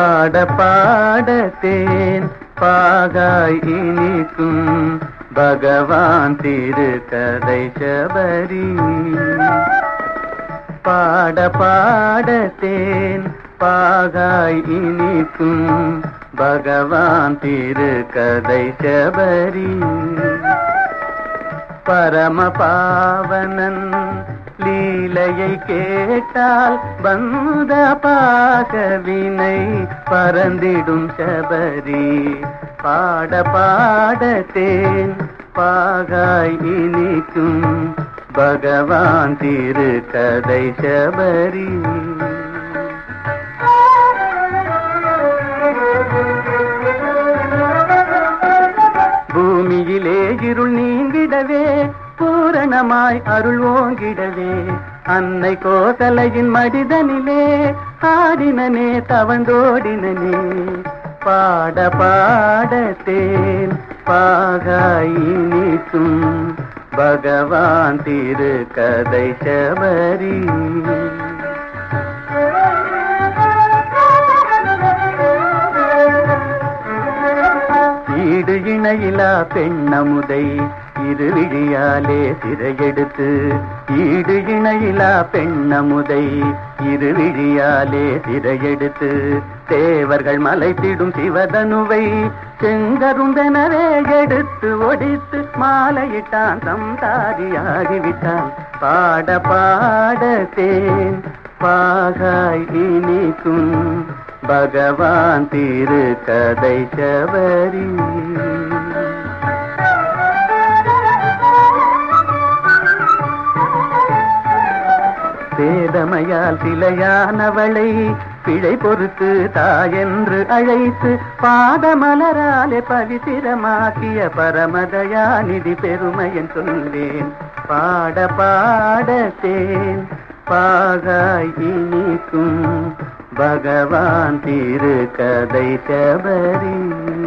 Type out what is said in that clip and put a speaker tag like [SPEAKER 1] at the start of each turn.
[SPEAKER 1] பாட பாடத்தேன் பாகாய் இனிக்கும் பகவான் திருக்கதை சபரி பாட பாடத்தேன் பாகாய் இனிக்கும் பகவான் திருக்கதை சபரி பரம பாவனன் லீலையை கேட்டால் பந்த பாகவினை பறந்திடும் சபரி பாட பாடத்தேன் பாகாய் இனிக்கும் பகவான் திருக்கதை சபரி பூமியிலே இருள் நீங்கிடவே பூரணமாய் அருள் ஓங்கிடவே அன்னை கோசலையின் மடிதனிலே ஆடினனே தவந்தோடினனே பாட பாடத்தேன் பாகாய் இனிக்கும் பகவான் திருக்கதை சபரி ஈடு இணையிலா பெண்ணமுதை இருவிழியாலே சிறையெடுத்து ஈடு இணையிலா பெண்ணமுதை இருவிழியாலே சிறையெடுத்து தேவர்கள் மலைத்திடும் சிவதனுவை செங்கருந்தெனவே எடுத்து ஒடித்து மாலையிட்டான் சம்சாரியாகிவிட்டான் பாட பாடத்தேன் பாகாய் இனிக்கும் பகவான் திருக்கதை சபரி சேதமையால் சிலையானவளை பிழை பொறுத்து தாயென்று அழைத்து பாதமலராலே பவித்திரமாக்கிய பரமதயாநிதி பெருமையன் சொல்வேன் பாட பாடத்தேன் பாகாய் இனிக்கும் பகவான் திருக்கதை சபரி